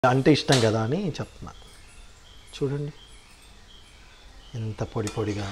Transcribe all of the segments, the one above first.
అంటే ఇష్టం కదా అని చెప్తున్నా చూడండి ఎంత పొడి పొడిగా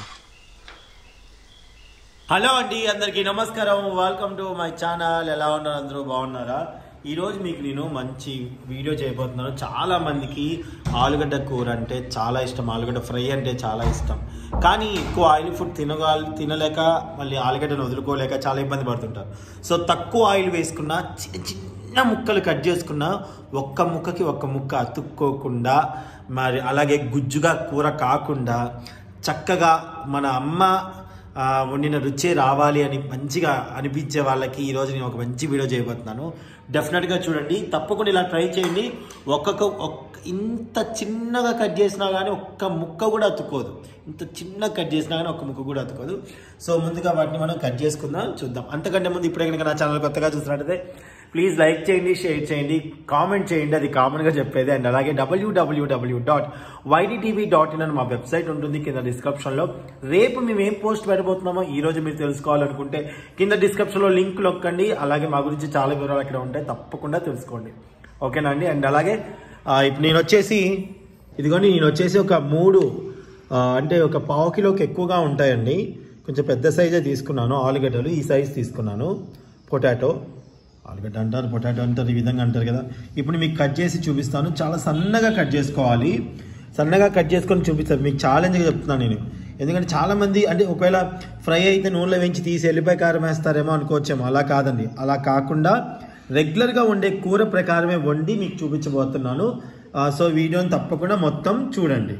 హలో అండి అందరికీ నమస్కారం వెల్కమ్ టు మై ఛానల్ ఎలా ఉన్నారు అందరూ బాగున్నారా ఈ రోజు మీకు నేను మంచి వీడియో చేయబోతున్నాను చాలా మందికి ఆలుగడ్డ కూర అంటే చాలా ఇష్టం ఆలుగడ్డ ఫ్రై అంటే చాలా ఇష్టం కానీ ఎక్కువ ఆయిల్ ఫుడ్ తినగా తినలేక మళ్ళీ ఆలుగడ్డను వదులుకోలేక చాలా ఇబ్బంది పడుతుంటారు సో తక్కువ ఆయిల్ వేసుకున్న చిన్న చిన్న ముక్కలు కట్ చేసుకున్న ఒక్క ముక్కకి ఒక్క ముక్క అతుక్కోకుండా మరి అలాగే గుజ్జుగా కూర కాకుండా చక్కగా మన అమ్మ ఆ, వండిన రుచే రావాలి అని మంచిగా అనిపించే వాళ్ళకి ఈరోజు నేను ఒక మంచి వీడియో చేయబోతున్నాను డెఫినెట్గా చూడండి తప్పకుండా ఇలా ట్రై చేయండి ఒక్కొక్క ఒక్క ఇంత చిన్నగా కట్ చేసినా కానీ ఒక్క ముక్క కూడా అతుక్కోదు ఇంత చిన్న కట్ చేసినా కానీ ఒక్క ముక్క కూడా అతుక్కోదు సో ముందుగా వాటిని మనం కట్ చేసుకుందాం చూద్దాం అంతకంటే ముందు ఇప్పుడే కనుక నా ఛానల్ కొత్తగా చూసినట్టయితే ప్లీజ్ లైక్ చేయండి షేర్ చేయండి కామెంట్ చేయండి అది కామన్గా చెప్పేది అండ్ అలాగే డబ్ల్యూడబ్ల్యూడబ్ల్యూ డాట్ వైడిటీవీ డాట్ ఇన్ అని మా వెబ్సైట్ ఉంటుంది కింద డిస్క్రిప్షన్లో రేపు మేము ఏం పోస్ట్ పెట్టబోతున్నామో ఈ రోజు మీరు తెలుసుకోవాలనుకుంటే కింద డిస్క్రిప్షన్లో లింక్ నొక్కండి అలాగే మా గురించి చాలా వివరాలు అక్కడ ఉంటాయి తప్పకుండా తెలుసుకోండి ఓకేనా అండి అండ్ అలాగే ఆ, ఇప్పుడు నేను వచ్చేసి ఇదిగోండి నేను వచ్చేసి ఒక మూడు ఆ, అంటే ఒక పావు కిలోకి ఎక్కువగా ఉంటాయండి కొంచెం పెద్ద సైజే తీసుకున్నాను ఆలుగడ్డలు ఈ సైజ్ తీసుకున్నాను పొటాటో ఆలుగడ్డ అంటారు పొటాటో అంటారు ఈ విధంగా అంటారు కదా ఇప్పుడు మీకు కట్ చేసి చూపిస్తాను చాలా సన్నగా కట్ చేసుకోవాలి సన్నగా కట్ చేసుకొని చూపిస్తాను మీకు ఛాలెంజ్గా చెప్తున్నాను నేను ఎందుకంటే చాలా మంది అంటే ఒకవేళ ఫ్రై అయితే నూనెలో వేయించి తీసి ఎల్లిపాయ కారం వేస్తారేమో అనుకోవచ్చేమో అలా కాదండి అలా కాకుండా రెగ్యులర్గా వండే కూర ప్రకారమే వండి మీకు చూపించబోతున్నాను ఆ, సో వీడియోని తప్పకుండా మొత్తం చూడండి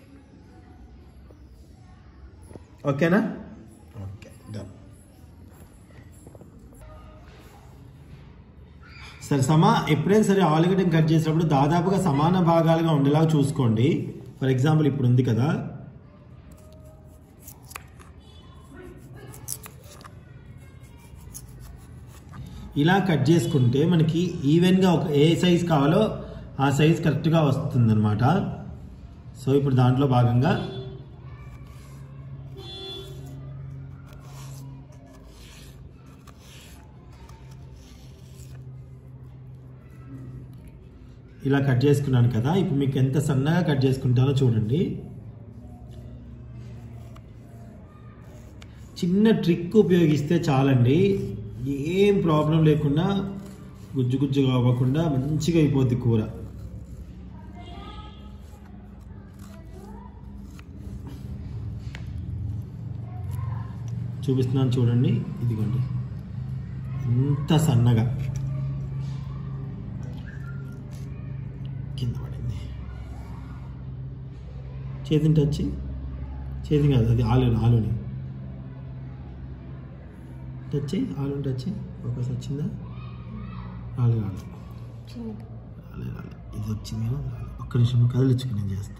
ఓకేనా ఓకే డన్ సరే సమా ఎప్పుడైనా సరే ఆలుగడ్డని కట్ చేసినప్పుడు దాదాపుగా సమాన భాగాలుగా ఉండేలాగా చూసుకోండి ఫర్ ఎగ్జాంపుల్ ఇప్పుడు ఉంది కదా ఇలా కట్ చేసుకుంటే మనకి ఈవెన్గా ఒక ఏ సైజ్ కావాలో ఆ సైజ్ కరెక్ట్గా వస్తుందన్నమాట సో ఇప్పుడు దాంట్లో భాగంగా ఇలా కట్ చేసుకున్నాను కదా ఇప్పుడు మీకు ఎంత సన్నగా కట్ చేసుకుంటానో చూడండి చిన్న ట్రిక్ ఉపయోగిస్తే చాలండి ఏం ప్రాబ్లం లేకుండా గుజ్జు గుజ్జుగా అవ్వకుండా మంచిగా అయిపోద్ది కూర చూపిస్తున్నాను చూడండి ఇదిగోండి ఇంత సన్నగా కింద పడింది చేతిని టచ్ చేతి కాదు అది ఆలుని ఆలుని టచ్ చేయి ఆలుని టచ్ చేయి ఫోకస్ వచ్చిందా రాలే రాలే రాలే రాలే ఇది వచ్చింది కదా రాలే. ఒక్క నిమిషం కదిలించుకుని నేను చేస్తా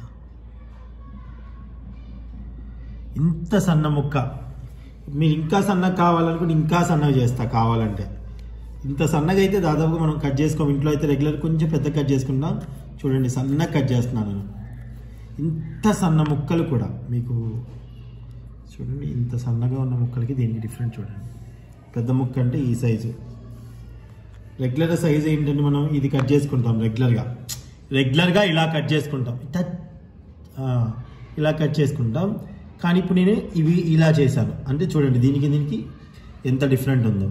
ఇంత సన్న ముక్క మీరు ఇంకా సన్నగా కావాలనుకుంటే ఇంకా సన్నగా చేస్తా కావాలంటే ఇంత సన్నగా అయితే దాదాపుగా మనం కట్ చేసుకోం ఇంట్లో అయితే రెగ్యులర్ కొంచెం పెద్ద కట్ చేసుకుంటాం చూడండి సన్నగా కట్ చేస్తున్నాను నేను ఇంత సన్న ముక్కలు కూడా మీకు చూడండి ఇంత సన్నగా ఉన్న ముక్కలకి దీనికి డిఫరెంట్ చూడండి పెద్ద ముక్క అంటే ఈ సైజు రెగ్యులర్ సైజ్ ఏంటంటే మనం ఇది కట్ చేసుకుంటాం రెగ్యులర్గా రెగ్యులర్గా ఇలా కట్ చేసుకుంటాం ఇట్ట ఆ, ఇలా కట్ చేసుకుంటాం కానీ ఇప్పుడు నేను ఇవి ఇలా చేశాను అంటే చూడండి దీనికి దీనికి ఎంత డిఫరెంట్ ఉందో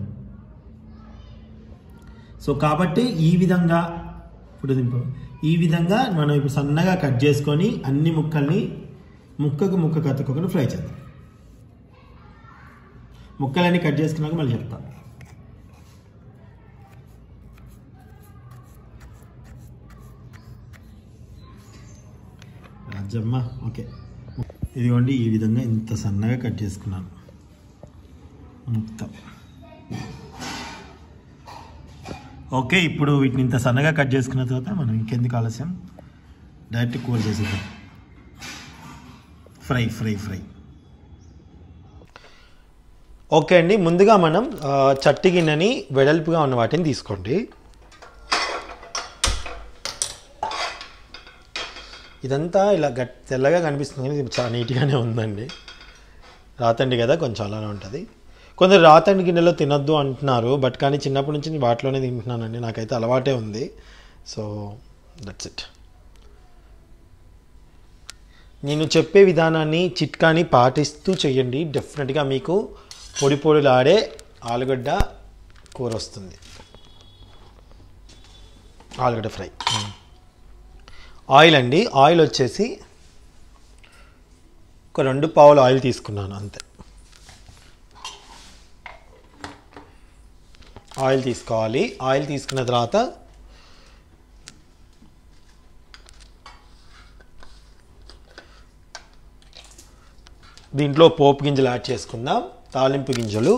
సో కాబట్టి ఈ విధంగా ఇప్పుడు దింపు ఈ విధంగా మనం ఇప్పుడు సన్నగా కట్ చేసుకొని అన్ని ముక్కల్ని ముక్కకు ముక్క కత్తుకోకుండా ఫ్రై చేద్దాం ముక్కలన్నీ కట్ చేసుకున్నాక మళ్ళీ చెప్తాను రాజమ్మ ఓకే ఇదిగోండి ఈ విధంగా ఇంత సన్నగా కట్ చేసుకున్నాను మొత్తం ఓకే ఇప్పుడు వీటిని ఇంత సన్నగా కట్ చేసుకున్న తర్వాత మనం ఇంకెందుకు ఆలస్యం డైరెక్ట్ కూర చేసేద్దాం ఫ్రై ఫ్రై ఫ్రై ఓకే అండి ముందుగా మనం ఆ, చట్టి గిన్నెని వెడల్పుగా ఉన్న వాటిని తీసుకోండి ఇదంతా ఇలా గట్ తెల్లగా కనిపిస్తుంది కానీ ఇది చాలా నీట్గానే ఉందండి రాతండి కదా కొంచెం అలానే ఉంటుంది కొందరు రాతండి గిన్నెలో తినొద్దు అంటున్నారు బట్ కానీ చిన్నప్పటి నుంచి నేను వాటిలోనే తింటున్నానండి నాకైతే అలవాటే ఉంది సో దట్స్ ఇట్ నేను చెప్పే విధానాన్ని చిట్కాని పాటిస్తూ చేయండి డెఫినెట్గా మీకు పొడి పొడిలాడే ఆలుగడ్డ కూర వస్తుంది ఆలుగడ్డ ఫ్రై ఆయిల్ అండి ఆయిల్ వచ్చేసి ఒక రెండు పావులు ఆయిల్ తీసుకున్నాను అంతే ఆయిల్ తీసుకోవాలి ఆయిల్ తీసుకున్న తర్వాత దీంట్లో పోపు గింజలు యాడ్ చేసుకుందాం తాలింపు గింజలు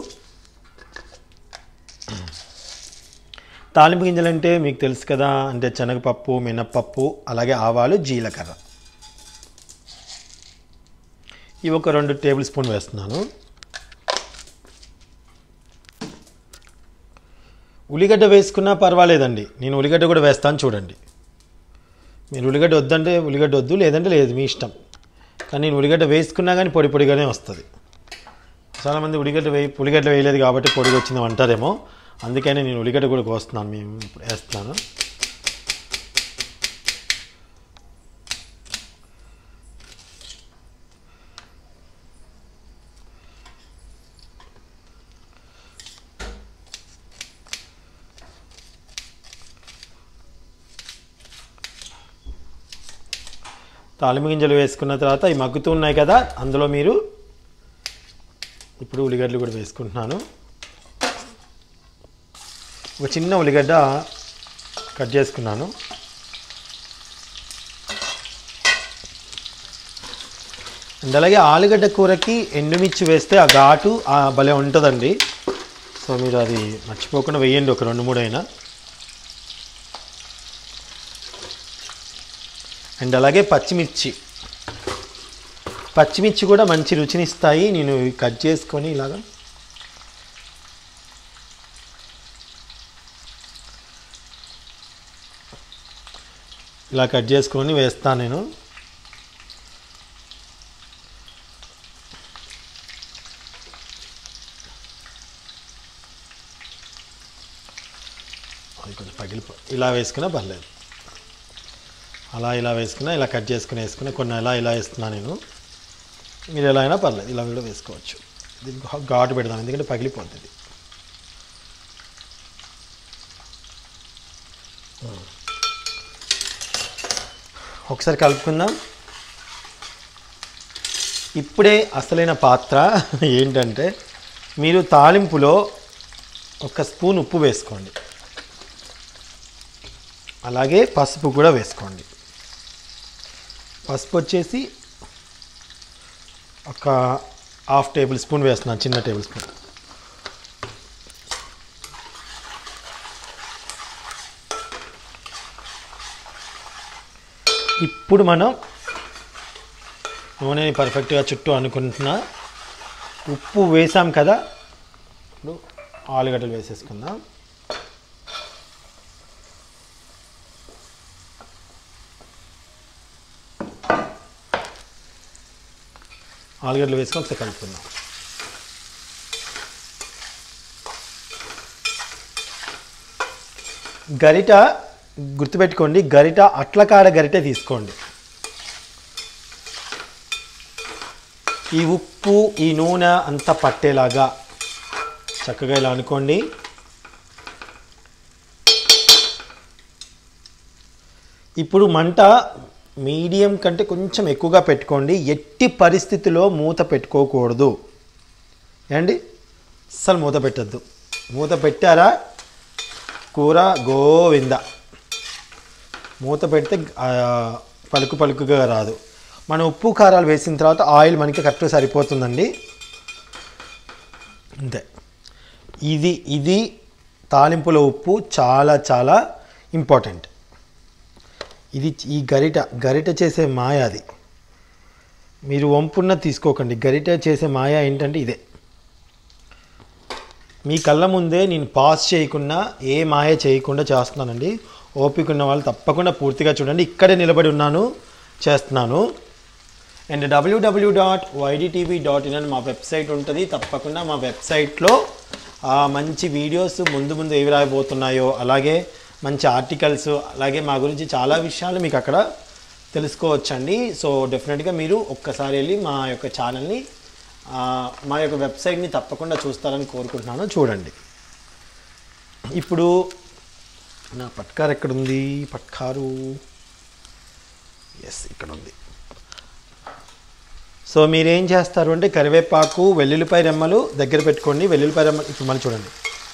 తాలింపు గింజలు అంటే మీకు తెలుసు కదా అంటే శనగపప్పు మినప్పప్పు అలాగే ఆవాలు జీలకర్ర ఇవి ఒక రెండు టేబుల్ స్పూన్ వేస్తున్నాను ఉల్లిగడ్డ వేసుకున్నా పర్వాలేదండి నేను ఉల్లిగడ్డ కూడా వేస్తాను చూడండి మీరు ఉల్లిగడ్డ వద్దంటే ఉల్లిగడ్డ వద్దు లేదంటే లేదు మీ ఇష్టం కానీ నేను ఉల్లిగడ్డ వేసుకున్నా కానీ పొడి పొడిగానే వస్తుంది చాలామంది ఉల్లిగడ్డ వేయి ఉల్లిగడ్డ వేయలేదు కాబట్టి పొడిగా వచ్చింది అంటారేమో అందుకని నేను ఉల్లిగడ్డ కూడా కోస్తున్నాను మేము ఇప్పుడు వేస్తున్నాను తాలింపు గింజలు వేసుకున్న తర్వాత ఇవి మగ్గుతూ ఉన్నాయి కదా అందులో మీరు ఇప్పుడు ఉల్లిగడ్డలు కూడా వేసుకుంటున్నాను ఒక చిన్న ఉల్లిగడ్డ కట్ చేసుకున్నాను అండ్ అలాగే ఆలుగడ్డ కూరకి ఎండుమిర్చి వేస్తే ఆ ఘాటు ఆ భలే ఉంటుందండి సో మీరు అది మర్చిపోకుండా వేయండి ఒక రెండు మూడు అయినా అండ్ అలాగే పచ్చిమిర్చి పచ్చిమిర్చి కూడా మంచి రుచిని ఇస్తాయి నేను ఇవి కట్ చేసుకొని ఇలాగా ఇలా కట్ చేసుకొని వేస్తాను నేను అది కొంచెం పగిలిపో ఇలా వేసుకున్నా పర్లేదు అలా ఇలా వేసుకున్నా ఇలా కట్ చేసుకుని వేసుకున్నా కొన్ని అలా ఇలా వేస్తున్నా నేను మీరు ఎలా అయినా పర్లేదు ఇలా కూడా వేసుకోవచ్చు దీనికి ఘాటు పెడదాం ఎందుకంటే పగిలిపోతుంది ఒకసారి కలుపుకుందాం ఇప్పుడే అసలైన పాత్ర ఏంటంటే మీరు తాలింపులో ఒక స్పూన్ ఉప్పు వేసుకోండి అలాగే పసుపు కూడా వేసుకోండి పసుపు వచ్చేసి ఒక హాఫ్ టేబుల్ స్పూన్ వేస్తున్నాను చిన్న టేబుల్ స్పూన్ ఇప్పుడు మనం నూనెని పర్ఫెక్ట్గా చుట్టూ అనుకుంటున్నా ఉప్పు వేసాం కదా ఇప్పుడు ఆలుగడ్డలు వేసేసుకుందాం ఆలుగడ్డలు వేసుకొని ఒకసారి కలుపుకుందాం గరిట గుర్తుపెట్టుకోండి గరిట అట్లకాడ గరిట తీసుకోండి ఈ ఉప్పు ఈ నూనె అంతా పట్టేలాగా చక్కగా ఇలా అనుకోండి ఇప్పుడు మంట మీడియం కంటే కొంచెం ఎక్కువగా పెట్టుకోండి ఎట్టి పరిస్థితిలో మూత పెట్టుకోకూడదు ఏమండి అస్సలు మూత పెట్టద్దు మూత పెట్టారా కూర గోవింద మూత పెడితే ఆ, పలుకు పలుకుగా రాదు మనం ఉప్పు కారాలు వేసిన తర్వాత ఆయిల్ మనకి కరెక్ట్గా సరిపోతుందండి అంతే ఇది ఇది తాలింపులో ఉప్పు చాలా చాలా ఇంపార్టెంట్ ఇది ఈ గరిట గరిట చేసే మాయ అది మీరు వంపున్న తీసుకోకండి గరిట చేసే మాయ ఏంటంటే ఇదే మీ కళ్ళ ముందే నేను పాస్ చేయకుండా ఏ మాయ చేయకుండా చేస్తున్నానండి ఓపిక ఉన్న వాళ్ళు తప్పకుండా పూర్తిగా చూడండి ఇక్కడే నిలబడి ఉన్నాను చేస్తున్నాను అండ్ డబ్ల్యూడబ్ల్యూ డాట్ వైడిటీవీ డాట్ ఇన్ అని మా వెబ్సైట్ ఉంటుంది తప్పకుండా మా వెబ్సైట్లో ఆ మంచి వీడియోస్ ముందు ముందు ఏవి రాబోతున్నాయో అలాగే మంచి ఆర్టికల్స్ అలాగే మా గురించి చాలా విషయాలు మీకు అక్కడ తెలుసుకోవచ్చండి సో డెఫినెట్గా మీరు ఒక్కసారి వెళ్ళి మా యొక్క ఛానల్ని ఆ, మా యొక్క వెబ్సైట్ని తప్పకుండా చూస్తారని కోరుకుంటున్నాను చూడండి ఇప్పుడు నా పట్కారు ఎక్కడుంది పట్కారు ఎస్ ఇక్కడ ఉంది సో మీరేం చేస్తారు అంటే కరివేపాకు వెల్లుల్లిపాయ రెమ్మలు దగ్గర పెట్టుకోండి వెల్లుల్లిపాయ రెమ్మలు ఇప్పుడు మళ్ళీ చూడండి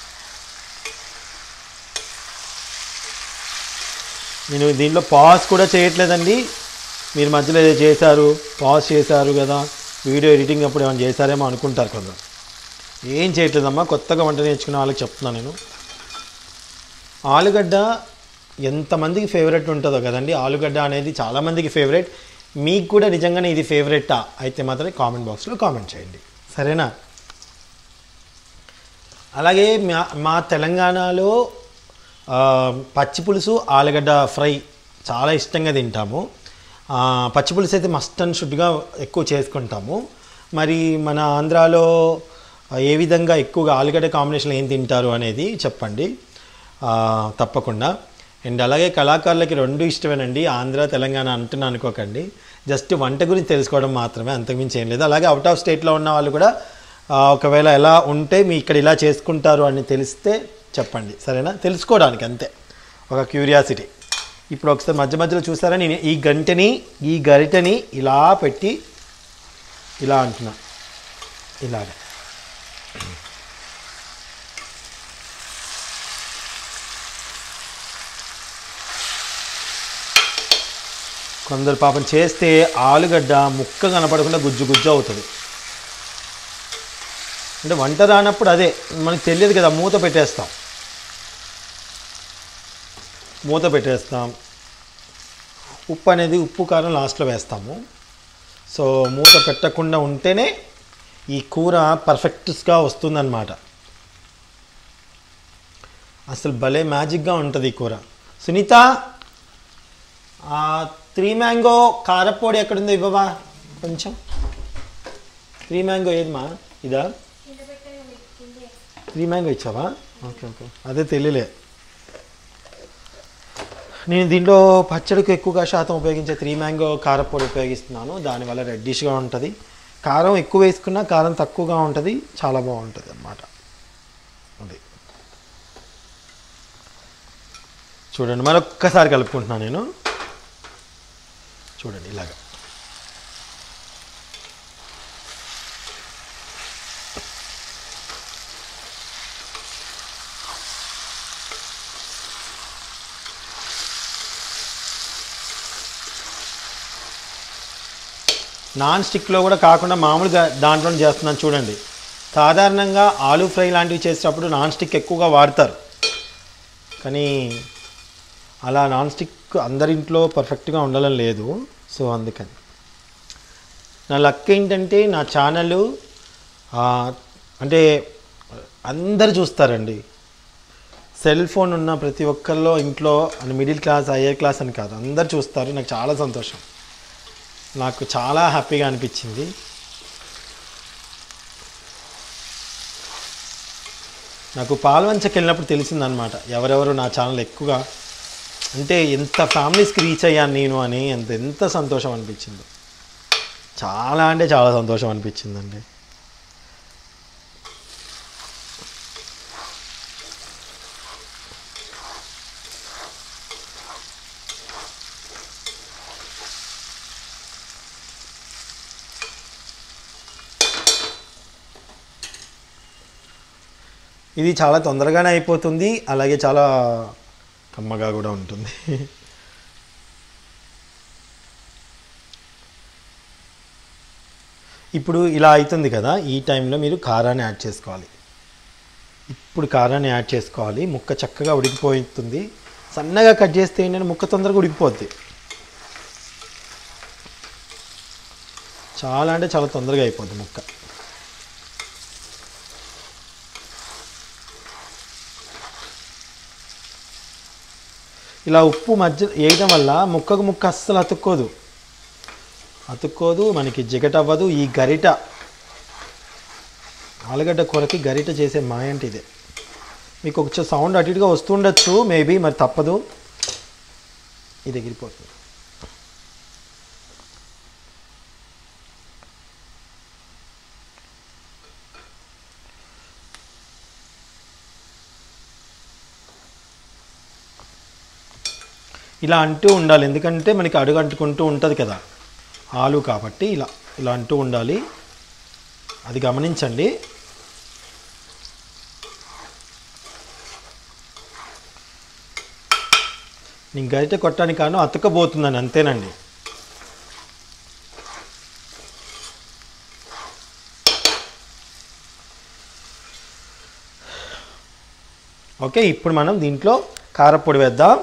నేను దీంట్లో పాజ్ కూడా చేయట్లేదండి మీరు మధ్యలో ఏదో చేశారు పాజ్ చేశారు కదా వీడియో ఎడిటింగ్ అప్పుడు ఏమైనా చేశారేమో అనుకుంటారు కొందరు ఏం చేయట్లేదమ్మా కొత్తగా వంట నేర్చుకునే వాళ్ళకి చెప్తున్నాను నేను ఆలుగడ్డ ఎంతమందికి ఫేవరెట్ ఉంటుందో కదండి ఆలుగడ్డ అనేది చాలామందికి ఫేవరెట్ మీకు కూడా నిజంగానే ఇది ఫేవరెట్టా అయితే మాత్రం కామెంట్ బాక్స్లో కామెంట్ చేయండి సరేనా అలాగే మా మా తెలంగాణలో ఆ, పచ్చి పులుసు ఆలుగడ్డ ఫ్రై చాలా ఇష్టంగా తింటాము ఆ, పచ్చి పులుసు అయితే మస్ట్ అండ్ షుడ్గా ఎక్కువ చేసుకుంటాము మరి మన ఆంధ్రాలో ఆ, ఏ విధంగా ఎక్కువగా ఆలుగడ్డ కాంబినేషన్లో ఏం తింటారు అనేది చెప్పండి ఆ, తప్పకుండా అండ్ అలాగే కళాకారులకి రెండు ఇష్టమేనండి ఆంధ్ర తెలంగాణ అంటున్నా అనుకోకండి జస్ట్ వంట గురించి తెలుసుకోవడం మాత్రమే అంతకుమించి ఏం లేదు అలాగే అవుట్ ఆఫ్ స్టేట్లో ఉన్న వాళ్ళు కూడా ఆ, ఒకవేళ ఎలా ఉంటే మీ ఇక్కడ ఇలా చేసుకుంటారు అని తెలిస్తే చెప్పండి సరేనా తెలుసుకోవడానికి అంతే ఒక క్యూరియాసిటీ ఇప్పుడు ఒకసారి మధ్య మధ్యలో చూసారా నేను ఈ గంటని ఈ గరిటని ఇలా పెట్టి ఇలా అంటున్నా ఇలాగ కొందరు పాపం చేస్తే ఆలుగడ్డ ముక్క కనపడకుండా గుజ్జు గుజ్జు అవుతుంది అంటే వంట రానప్పుడు అదే మనకు తెలియదు కదా మూత పెట్టేస్తాం మూత పెట్టేస్తాం ఉప్పు అనేది ఉప్పు కారం లాస్ట్లో వేస్తాము సో మూత పెట్టకుండా ఉంటేనే ఈ కూర పర్ఫెక్ట్గా వస్తుందన్నమాట అసలు భలే మ్యాజిక్గా ఉంటుంది ఈ కూర సునీత ఆ త్రీ మ్యాంగో కారపొడి ఎక్కడుందో ఇవ్వవా కొంచెం త్రీ మ్యాంగో ఏదిమా ఇదా త్రీ మ్యాంగో ఇచ్చావా ఓకే ఓకే అదే తెలియలే నేను దీంట్లో పచ్చడికి ఎక్కువగా శాతం ఉపయోగించే త్రీ మ్యాంగో కారపొడి ఉపయోగిస్తున్నాను దానివల్ల రెడ్డిష్గా ఉంటుంది కారం ఎక్కువ వేసుకున్నా కారం తక్కువగా ఉంటుంది చాలా బాగుంటుంది అన్నమాట అది చూడండి మరొక్కసారి కలుపుకుంటున్నాను నేను చూడండి ఇలాగా నాన్ స్టిక్లో కూడా కాకుండా మామూలుగా దాంట్లో చేస్తున్నాను చూడండి సాధారణంగా ఆలూ ఫ్రై లాంటివి చేసేటప్పుడు నాన్ స్టిక్ ఎక్కువగా వాడతారు కానీ అలా నాన్ స్టిక్ అందరింట్లో పర్ఫెక్ట్గా ఉండాలని లేదు సో అందుకని నా లక్ ఏంటంటే నా ఛానల్ అంటే అందరు చూస్తారండి సెల్ ఫోన్ ఉన్న ప్రతి ఒక్కరిలో ఇంట్లో మిడిల్ క్లాస్ హయ్యర్ క్లాస్ అని కాదు అందరు చూస్తారు నాకు చాలా సంతోషం నాకు చాలా హ్యాపీగా అనిపించింది నాకు పాల్వంచకి వెళ్ళినప్పుడు తెలిసిందనమాట ఎవరెవరు నా ఛానల్ ఎక్కువగా అంటే ఎంత ఫ్యామిలీస్కి రీచ్ అయ్యాను నేను అని ఎంత ఎంత సంతోషం అనిపించిందో చాలా అంటే చాలా సంతోషం అనిపించిందండి ఇది చాలా తొందరగానే అయిపోతుంది అలాగే చాలా కమ్మగా కూడా ఉంటుంది ఇప్పుడు ఇలా అవుతుంది కదా ఈ టైంలో మీరు కారాన్ని యాడ్ చేసుకోవాలి ఇప్పుడు కారాన్ని యాడ్ చేసుకోవాలి ముక్క చక్కగా ఉడికిపోతుంది సన్నగా కట్ చేస్తే ఏంటంటే ముక్క తొందరగా ఉడికిపోద్ది చాలా అంటే చాలా తొందరగా అయిపోద్ది ముక్క ఇలా ఉప్పు మధ్య వేయడం వల్ల ముక్కకు ముక్క అస్సలు అతుక్కోదు అతుక్కోదు మనకి జిగట అవ్వదు ఈ గరిట ఆలుగడ్డ కూరకి గరిట చేసే మాయ అంటే ఇదే మీకు ఒక సౌండ్ అటు ఇటుగా వస్తుండొచ్చు మేబీ మరి తప్పదు ఇది ఎగిరిపోతుంది ఇలా అంటూ ఉండాలి ఎందుకంటే మనకి అడుగు అంటుకుంటూ ఉంటుంది కదా ఆలు కాబట్టి ఇలా ఇలా అంటూ ఉండాలి అది గమనించండి నేను గరిటె కొట్టడానికి కాను అతకపోతుందని అంతేనండి ఓకే ఇప్పుడు మనం దీంట్లో కారపొడి వేద్దాం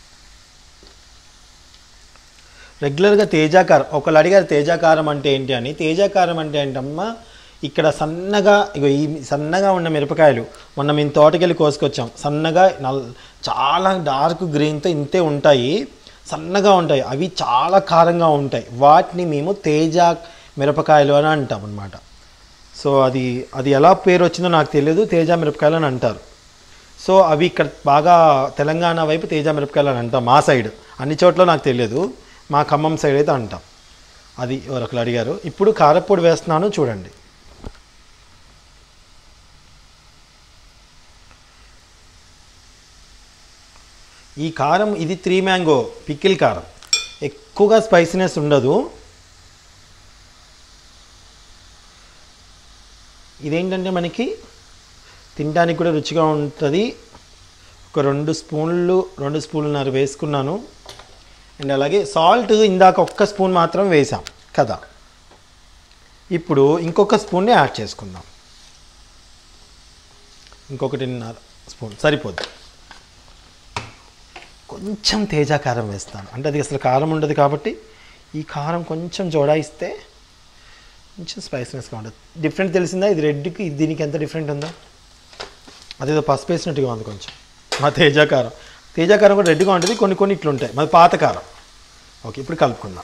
రెగ్యులర్గా తేజాకారం ఒకళ్ళు అడిగారు తేజాకారం అంటే ఏంటి అని తేజాకారం అంటే ఏంటమ్మా ఇక్కడ సన్నగా ఇగో ఈ సన్నగా ఉన్న మిరపకాయలు మొన్న మేము తోటకెళ్ళి కోసుకొచ్చాం సన్నగా నల్ చాలా డార్క్ గ్రీన్తో ఇంతే ఉంటాయి సన్నగా ఉంటాయి అవి చాలా కారంగా ఉంటాయి వాటిని మేము తేజ మిరపకాయలు అని అంటాం అనమాట సో అది అది ఎలా పేరు వచ్చిందో నాకు తెలియదు తేజ మిరపకాయలు అని అంటారు సో అవి ఇక్కడ బాగా తెలంగాణ వైపు తేజ మిరపకాయలు అని అంటాం మా సైడ్ అన్ని చోట్ల నాకు తెలియదు మా ఖమ్మం సైడ్ అయితే అంటాం అది ఒకరు అడిగారు ఇప్పుడు కారపొడి వేస్తున్నాను చూడండి ఈ కారం ఇది త్రీ మ్యాంగో పికిల్ కారం ఎక్కువగా స్పైసీనెస్ ఉండదు ఇదేంటంటే మనకి తినడానికి కూడా రుచిగా ఉంటుంది ఒక రెండు స్పూన్లు రెండు స్పూన్లున్నర వేసుకున్నాను అండ్ అలాగే సాల్ట్ ఇందాక ఒక్క స్పూన్ మాత్రం వేసాం కదా ఇప్పుడు ఇంకొక స్పూన్ని యాడ్ చేసుకుందాం ఇంకొకటిన్నర స్పూన్ సరిపోద్ది కొంచెం తేజ కారం వేస్తాను అంటే అది అసలు కారం ఉండదు కాబట్టి ఈ కారం కొంచెం జోడాయిస్తే కొంచెం స్పైసీనెస్గా ఉంటుంది డిఫరెంట్ తెలిసిందా ఇది రెడ్కి దీనికి ఎంత డిఫరెంట్ ఉందా అదేదో పసుపు వేసినట్టుగా ఉంది కొంచెం మా తేజాకారం తేజాకారం కూడా రెడ్గా ఉంటుంది కొన్ని కొన్ని ఇట్లా ఉంటాయి మాది పాత కారం ఓకే ఇప్పుడు కలుపుకుందాం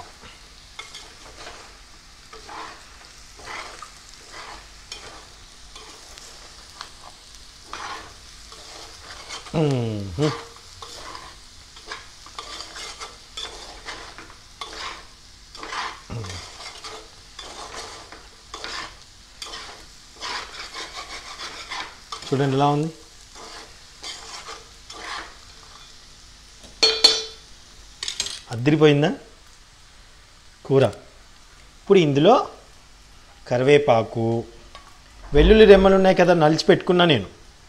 మ్మ్. చూడండి ఎలా ఉంది అద్దరిపోయిందా కూర ఇప్పుడు ఇందులో కరివేపాకు వెల్లుల్లి రెమ్మలు ఉన్నాయి కదా నలిచి పెట్టుకున్నా నేను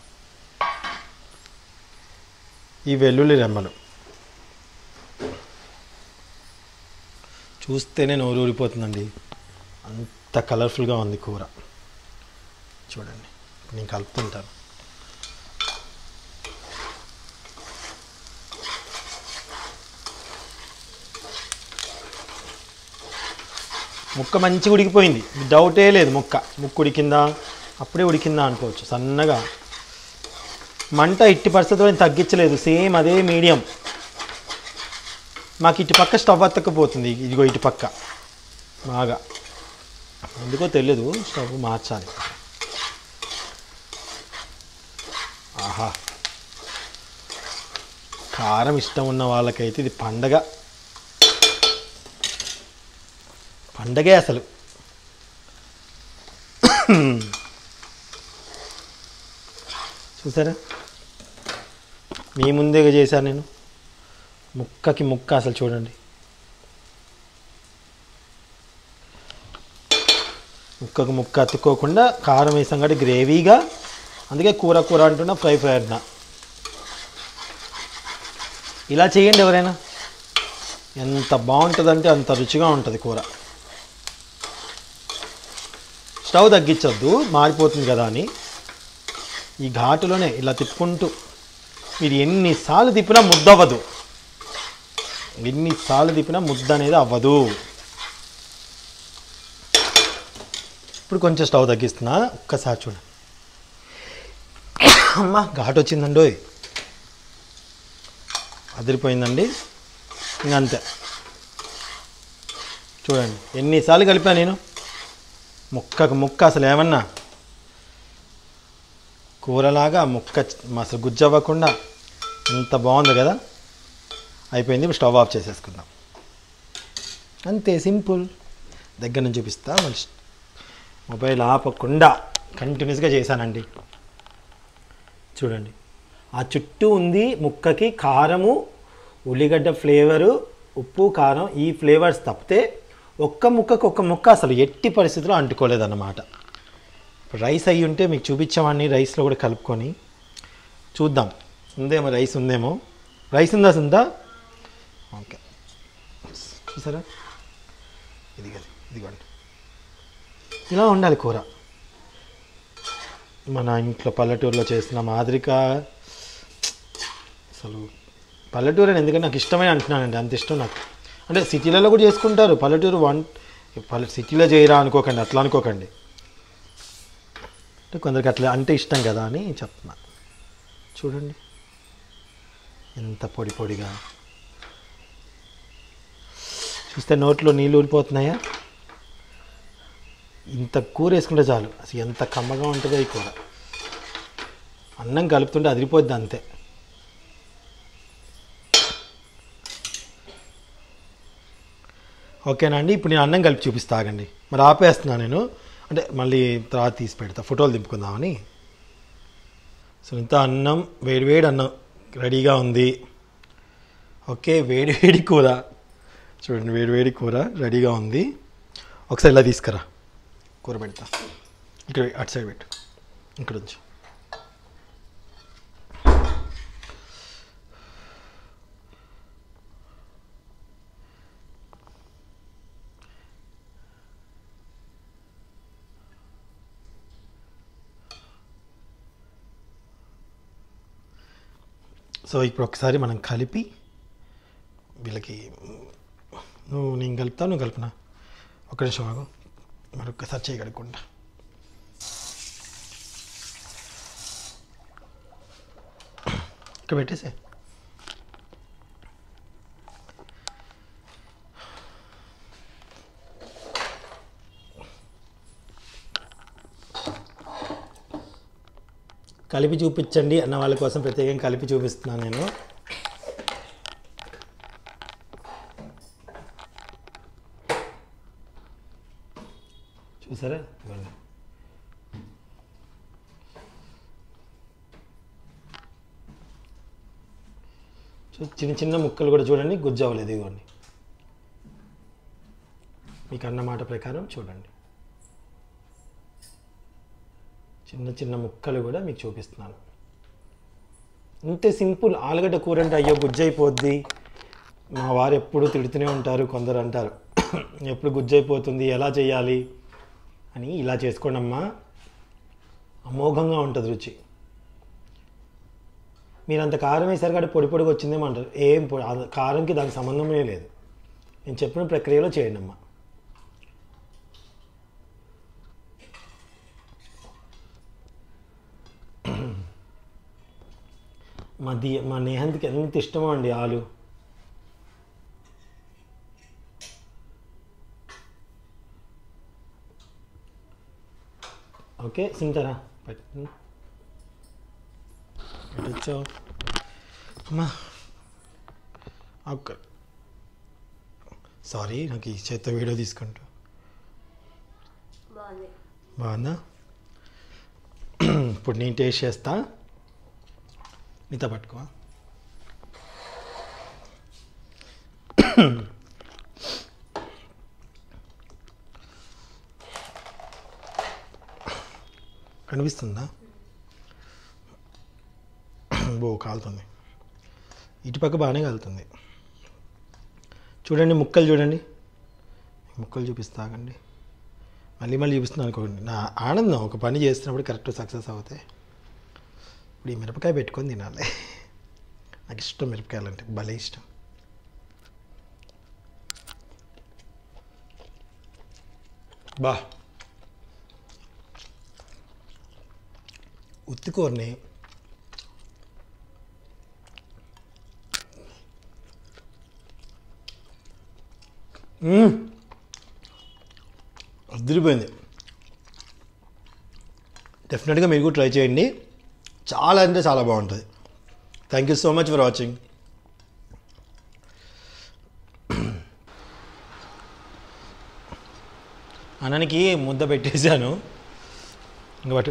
ఈ వెల్లుల్లి రెమ్మలు చూస్తేనే నోరు ఊరిపోతుందండి అంత కలర్ఫుల్గా ఉంది కూర చూడండి నేను కలుపుతుంటాను ముక్క మంచిగా ఉడికిపోయింది డౌటే లేదు ముక్క ముక్క ఉడికిందా అప్పుడే ఉడికిందా అనుకోవచ్చు సన్నగా మంట ఇట్టి పరిస్థితుల్లో నేను తగ్గించలేదు సేమ్ అదే మీడియం మాకు ఇటు పక్క స్టవ్ అత్తకపోతుంది ఇదిగో ఇటు పక్క బాగా ఎందుకో తెలియదు స్టవ్ మార్చాలి ఆహా కారం ఇష్టం ఉన్న వాళ్ళకైతే ఇది పండగ పండగే అసలు చూసారా మీ ముందేగా చేశాను నేను ముక్కకి ముక్క అసలు చూడండి ముక్కకు ముక్క అతుక్కోకుండా కారం వేసాం కాబట్టి గ్రేవీగా అందుకే కూర కూర అంటున్నా ఫ్రై ఫ్రై అంటున్నా ఇలా చేయండి ఎవరైనా ఎంత బాగుంటుందంటే అంత రుచిగా ఉంటుంది కూర స్టవ్ తగ్గించొద్దు మారిపోతుంది కదా అని ఈ ఘాటులోనే ఇలా తిప్పుకుంటూ మీరు ఎన్నిసార్లు తిప్పినా ముద్ద అవ్వదు ఎన్నిసార్లు తిప్పినా ముద్ద అనేది అవ్వదు ఇప్పుడు కొంచెం స్టవ్ తగ్గిస్తున్నా ఒక్కసారి చూడండి అమ్మ ఘాటు వచ్చిందండి అదిరిపోయిందండి ఇంకా అంతే చూడండి ఎన్నిసార్లు కలిపా నేను ముక్కకు ముక్క అసలు ఏమన్నా కూరలాగా ముక్క అసలు గుజ్జవ్వకుండా ఎంత బాగుంది కదా అయిపోయింది ఇప్పుడు స్టవ్ ఆఫ్ చేసేసుకుందాం అంతే సింపుల్ దగ్గర నుంచి చూపిస్తా మళ్ళీ మొబైల్ ఆపకుండా కంటిన్యూస్గా చేశానండి చూడండి ఆ చుట్టూ ఉంది ముక్కకి కారము ఉల్లిగడ్డ ఫ్లేవరు ఉప్పు కారం ఈ ఫ్లేవర్స్ తప్పితే ఒక్క ముక్కకు ఒక్క ముక్క అసలు ఎట్టి పరిస్థితుల్లో అంటుకోలేదన్నమాట ఇప్పుడు రైస్ అయ్యి ఉంటే మీకు చూపించామని రైస్లో కూడా కలుపుకొని చూద్దాం ఉందేమో రైస్ ఉందేమో రైస్ ఉందా సుందా ఓకే చూసారా ఇది కదా ఇదిగోండి ఇలా ఉండాలి కూర మన ఇంట్లో పల్లెటూరులో చేసిన మాదిరిగా అసలు పల్లెటూరు అని ఎందుకంటే నాకు ఇష్టమే అంటున్నానండి అంత ఇష్టం నాకు అంటే సిటీలలో కూడా చేసుకుంటారు పల్లెటూరు వన్ పల్లె సిటీలో చేయరా అనుకోకండి అట్లా అనుకోకండి అంటే కొందరికి అట్లా అంటే ఇష్టం కదా అని చెప్తున్నా చూడండి ఎంత పొడి పొడిగా చూస్తే నోట్లో నీళ్ళు ఊరిపోతున్నాయా ఇంత కూర వేసుకుంటే చాలు అసలు ఎంత కమ్మగా ఉంటుందో ఈ కూర అన్నం కలుపుతుంటే అదిరిపోద్ది అంతే ఓకేనా అండి ఇప్పుడు నేను అన్నం కలిపి చూపిస్తా ఆగండి మరి ఆపేస్తున్నా నేను అంటే మళ్ళీ తర్వాత తీసి పెడతా ఫోటోలు దింపుకుందామని సో ఇంత అన్నం వేడివేడి అన్నం రెడీగా ఉంది ఓకే వేడివేడి కూర చూడండి వేడివేడి కూర రెడీగా ఉంది ఒకసారి ఇలా తీసుకురా కూర పెడతా ఇక్కడ అటు సైడ్ పెట్టు ఇక్కడ నుంచి సో ఇప్పుడు ఒకసారి మనం కలిపి వీళ్ళకి నువ్వు నేను కలుపుతా నువ్వు కలుపునా ఒక నిమిషం ఆగు మరొకసారి చేయగలుగుకుంటా ఇక్కడ పెట్టేసే కలిపి చూపించండి అన్న వాళ్ళ కోసం ప్రత్యేకంగా కలిపి చూపిస్తున్నాను నేను చూసారా ఇదిగోండి. చూ- చిన్న చిన్న ముక్కలు కూడా చూడండి గుజ్జు అవ్వలేదు ఇదిగోండి మీకు అన్న మాట ప్రకారం చూడండి చిన్న చిన్న ముక్కలు కూడా మీకు చూపిస్తున్నాను ఇంతే సింపుల్ ఆలుగడ్డ కూర అంటే అయ్యో గుజ్జు అయిపోద్ది మా వారు ఎప్పుడు తిడుతూనే ఉంటారు కొందరు అంటారు ఎప్పుడు గుజ్జు అయిపోతుంది ఎలా చేయాలి అని ఇలా చేసుకోండి అమ్మా అమోఘంగా ఉంటుంది రుచి మీరు అంత కారం వేసారు కాబట్టి పొడి పొడిగా వచ్చిందేమో అంటారు ఏం పొడి ఆ కారంకి దానికి సంబంధమే లేదు నేను చెప్పిన ప్రక్రియలో చేయండి అమ్మా మా ది మా నేహంత్కి ఎంత ఇష్టమో అండి ఆలు ఓకే సింతారా పెట్టు పెట్టొచ్చావు అమ్మా ఒక్క సారీ నాకు ఈ చేత్తో వీడియో తీసుకుంటా బాగుంది బాగుందా ఇప్పుడు నేను టేస్ట్ చేస్తా నీతో పట్టుకో కనిపిస్తుందా బో కాలుతుంది ఇటుపక్క బాగానే కాలుతుంది చూడండి ముక్కలు చూడండి ముక్కలు చూపిస్తాగండి మళ్ళీ మళ్ళీ చూపిస్తున్నాను అనుకోండి నా ఆనందం ఒక పని చేస్తున్నప్పుడు కరెక్ట్ సక్సెస్ అవుతాయి ఇప్పుడు ఈ మిరపకాయ పెట్టుకొని తినాలి నాకు ఇష్టం మిరపకాయలు అంటే భలే ఇష్టం బా ఉత్తికూరని మ్మ్. అదిరిపోయింది డెఫినెట్గా మీరు కూడా ట్రై చేయండి చాలా అంటే చాలా బాగుంటుంది thank you so much for watching అన్నానికి ముద్ద పెట్టేశాను ఇంక బట్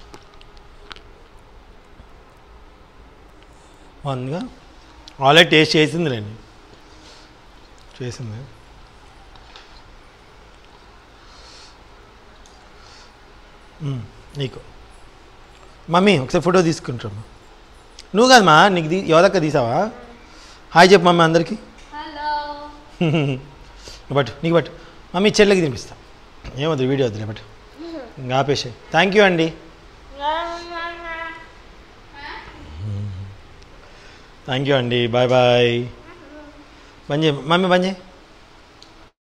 బాగుందిగా ఆల్రెడీ టేస్ట్ చేసింది లేండి చేసింది మ్మ్, నీకు మమ్మీ ఒకసారి ఫోటో తీసుకుంటాము నువ్వు కాదమ్మా నీకు తీ ఎవరక్క తీసావా హాయ్ చెప్పు మమ్మీ అందరికీ హలో బట్ నీకు బట్ మమ్మీ చెల్లెకి తినిపిస్తా ఏమవుతుంది వీడియో వద్దులే బట్ ఇంకా ఆపేసే థ్యాంక్ యూ అండి థ్యాంక్ యూ అండి బాయ్ బాయ్ బంద్ చేయి మమ్మీ బంద్ చేయి